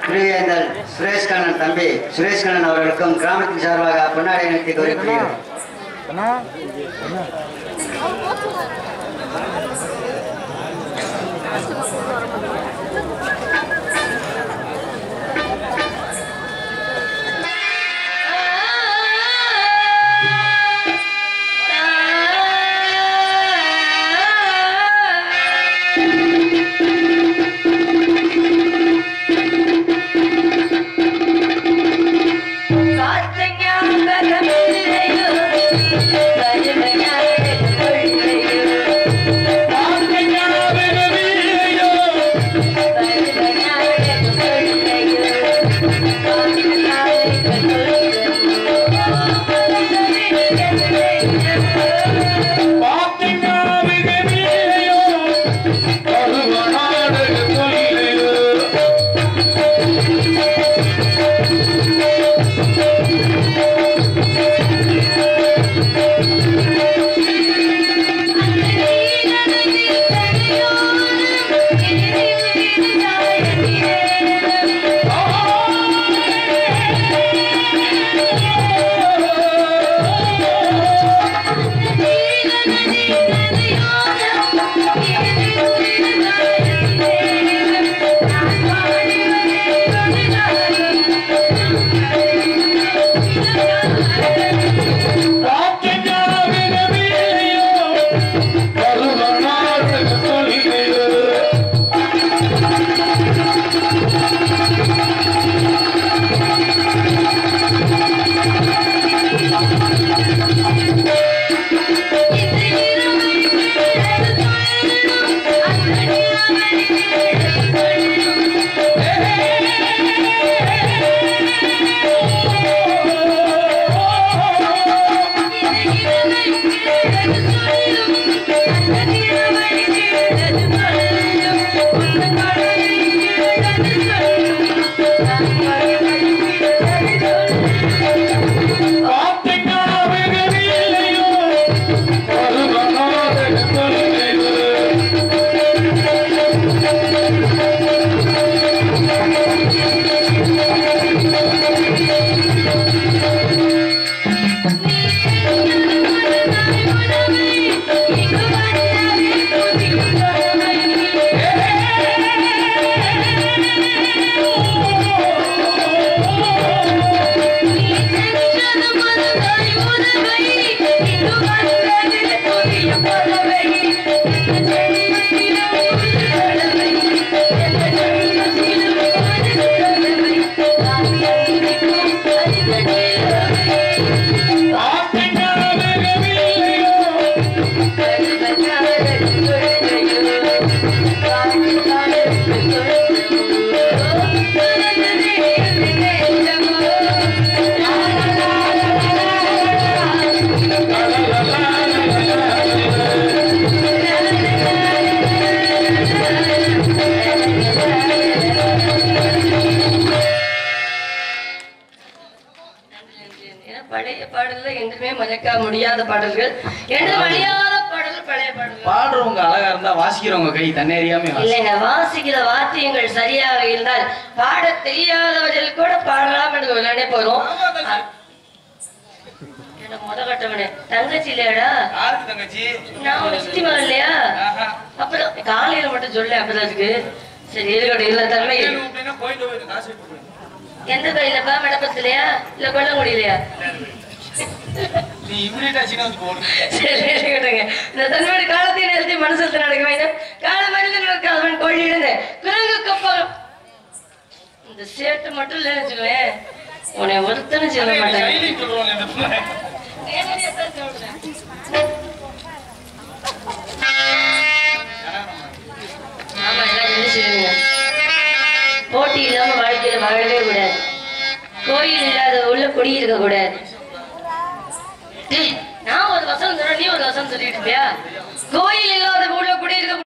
திருவேந்தல் சுரேஷ் கண்ணன் தம்பி சுரேஷ் கண்ணன் அவர்களுக்கும் கிராமத்தின் சார்பாக பொன்னாடை நிறுத்தி கோரிக்கப்படுகிறது ஏன்னா பழைய பாடல்ல என்றுமே மறக்க முடியாத பாடல்கள் என்று அழியாத பாடல் பழைய பாடல்கள் பாடுறவங்க அழகா இருந்தா வாசிக்கிறவங்க கை தன்னேறியாம வாசி. இல்லைங்க வாசிக்கிற வாத்தியங்கள் சரியாக இருந்தால் பாட தெரியாதவர்கள் கூட பாடலாம் என்று ஒரு நினைப்பு வரும் என்ன முத கட்டவனே தங்கச்சி இல்லையாடா யாருக்கு தங்கச்சி நான் உனக்கு சித்தி மகன் இல்லையா ஆஹா. அப்புறம் காலையில மட்டும் சொல்ல அப்புறம் அதுக்கு சரி இருக்கட்டும் இல்ல தன்மை வேணும் அப்படின்னா போயிட்டு போயிட்டு காசு எடுத்து போயிடு. எந்த கோயிலப்பா மடப்பத்திலையா இல்ல கொல்லங்குடியிலையா நீ இம்மிடியா சின்ன வந்து போடு சரி இருக்கட்டுங்க இந்த தன்மையோட காலத்தையும் நிறுத்தி மனசத்து நடக்க வேண்டும் கால மனிதர்களுக்கு அவன் கோழி இழந்த குரங்கு கப்பகம் இந்த சேட்டு மட்டும் இல்லைன்னு வச்சுக்கோவேன் உன்னை ஒருத்தனும் சொல்ல மாட்டாங்க கைலி சொல்லுவாங்க இந்த பிள்ளை. நேரடியா தான் சொல்றேன். ஆமா எல்லாம் என்ன செய்வீங்க போட்டி இல்லாம வாழ்க்கையில வாழவே கூடாது கோயில் இல்லாத உள்ள குடி இருக்க கூடாது டேய், நான் ஒரு வசனம் சொல்றேன் நீ ஒரு வசனம் சொல்லிட்டு இருப்பியா கோயில் இல்லாத ஊர்ல குடி இருக்க